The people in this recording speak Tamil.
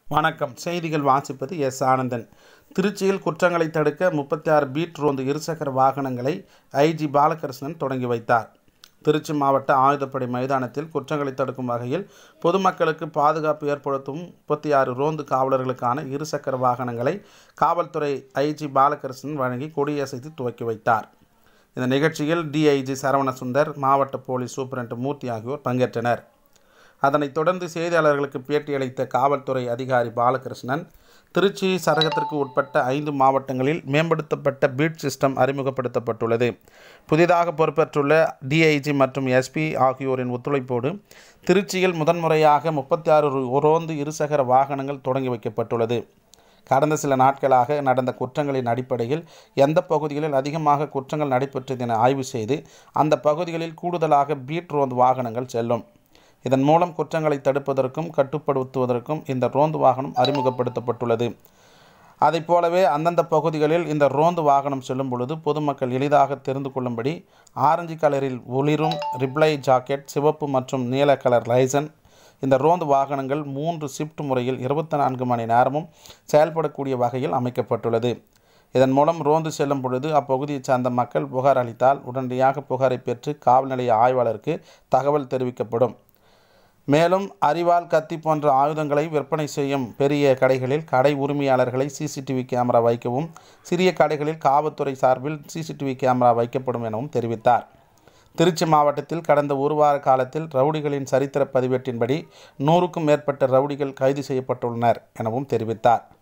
வணக்கம் செய்திகள் வாசிப்பது எஸ் ஆனந்தன் திருச்சியில் குற்றங்களை தடுக்க முப்பத்தி ஆறு பீட் ரோந்து இருசக்கர வாகனங்களை ஐஜி பாலகிருஷ்ணன் தொடங்கி வைத்தார் திருச்சி மாவட்ட ஆயுதப்படை மைதானத்தில் குற்றங்களை தடுக்கும் வகையில் பொதுமக்களுக்கு பாதுகாப்பு ஏற்படுத்தும் முப்பத்தி ஆறு ரோந்து காவலர்களுக்கான இருசக்கர வாகனங்களை காவல்துறை ஐஜி பாலகிருஷ்ணன் வழங்கி கொடியசைத்து துவக்கி வைத்தார் இந்த நிகழ்ச்சியில் டிஐஜி சரவணசுந்தர் மாவட்ட போலீஸ் சூப்பரண்ட் மூர்த்தி ஆகியோர் பங்கேற்றனர் அதனைத் தொடர்ந்து செய்தியாளர்களுக்கு பேட்டியளித்த காவல்துறை அதிகாரி பாலகிருஷ்ணன் திருச்சி சரகத்திற்கு உட்பட்ட ஐந்து மாவட்டங்களில் மேம்படுத்தப்பட்ட பீட் சிஸ்டம் அறிமுகப்படுத்தப்பட்டுள்ளது புதிதாக பொறுப்பேற்றுள்ள டிஐஜி மற்றும் எஸ்பி ஆகியோரின் ஒத்துழைப்போடு திருச்சியில் முதன்முறையாக முப்பத்தி ஆறு ரோந்து இருசக்கர வாகனங்கள் தொடங்கி வைக்கப்பட்டுள்ளது கடந்த சில நாட்களாக நடந்த குற்றங்களின் அடிப்படையில் எந்த பகுதிகளில் அதிகமாக குற்றங்கள் நடைபெற்றது என ஆய்வு செய்து அந்த பகுதிகளில் கூடுதலாக பீட் ரோந்து வாகனங்கள் செல்லும் இதன் மூலம் குற்றங்களை தடுப்பதற்கும் கட்டுப்படுத்துவதற்கும் இந்த ரோந்து வாகனம் அறிமுகப்படுத்தப்பட்டுள்ளது அதைப் போலவே அந்தந்த பகுதிகளில் இந்த ரோந்து வாகனம் செல்லும் பொழுது பொதுமக்கள் எளிதாக தெரிந்து கொள்ளும்படி ஆரஞ்சு கலரில் ஒளிரும் ரிப்ளை ஜாக்கெட் சிவப்பு மற்றும் நீல கலர் லைசன் இந்த ரோந்து வாகனங்கள் மூன்று ஷிஃப்ட் முறையில் இருபத்தி நான்கு மணி நேரமும் செயல்படக்கூடிய வகையில் அமைக்கப்பட்டுள்ளது இதன் மூலம் ரோந்து செல்லும் பொழுது அப்பகுதியைச் சார்ந்த மக்கள் புகார் அளித்தால் உடனடியாக புகாரை பெற்று காவல் நிலைய ஆய்வாளருக்கு தகவல் தெரிவிக்கப்படும் மேலும் அரிவாள் கத்தி போன்ற ஆயுதங்களை விற்பனை செய்யும் பெரிய கடைகளில் கடை உரிமையாளர்களை சிசிடிவி கேமரா வைக்கவும் சிறிய கடைகளில் காவல்துறை சார்பில் சிசிடிவி கேமரா வைக்கப்படும் எனவும் தெரிவித்தார் திருச்சி மாவட்டத்தில் கடந்த ஒரு வார காலத்தில் ரவுடிகளின் சரித்திர பதிவேட்டின்படி நூறுக்கும் மேற்பட்ட ரவுடிகள் கைது செய்யப்பட்டுள்ளனர் எனவும் தெரிவித்தார்